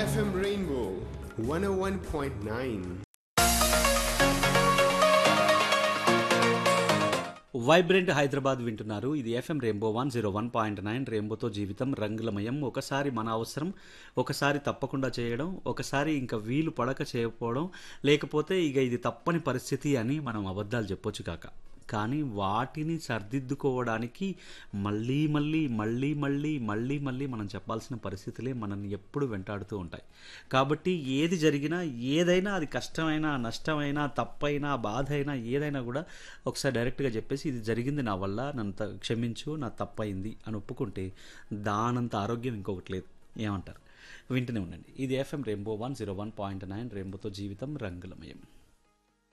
FM Rainbow 101.9. Vibrant Hyderabad వింటున్నారు ఇది FM Rainbow one zero one point nine రెయిన్బోతో జీవితం రంగులమయం ఒకసారి మన అవసరం ఒకసారి తప్పకుండా చేయడం ఒకసారి ఇంకా వీలు పడక చేయకపోవడం లేకపోతే ఇక ఇది తప్పని పరిస్థితి అని మనం అబద్ధాలు చెప్పొచ్చు కాక కానీ వాటిని సర్దిద్దుకోవడానికి మళ్ళీ మళ్ళీ మళ్ళీ మళ్ళీ మళ్ళీ మళ్ళీ మనం చెప్పాల్సిన పరిస్థితులే మనల్ని ఎప్పుడు వెంటాడుతూ ఉంటాయి కాబట్టి ఏది జరిగినా ఏదైనా అది కష్టమైనా నష్టమైనా తప్పైనా బాధ అయినా ఏదైనా కూడా ఒకసారి డైరెక్ట్గా చెప్పేసి ఇది జరిగింది నా వల్ల నన్ను త- క్షమించు నా తప్పైంది అని ఒప్పుకుంటే దానంత ఆరోగ్యం ఇంకొకటి లేదు ఏమంటారు వింటూనే ఉండండి ఇది FM Rainbow one zero one point nine రెయిన్బోతో జీవితం రంగులమయం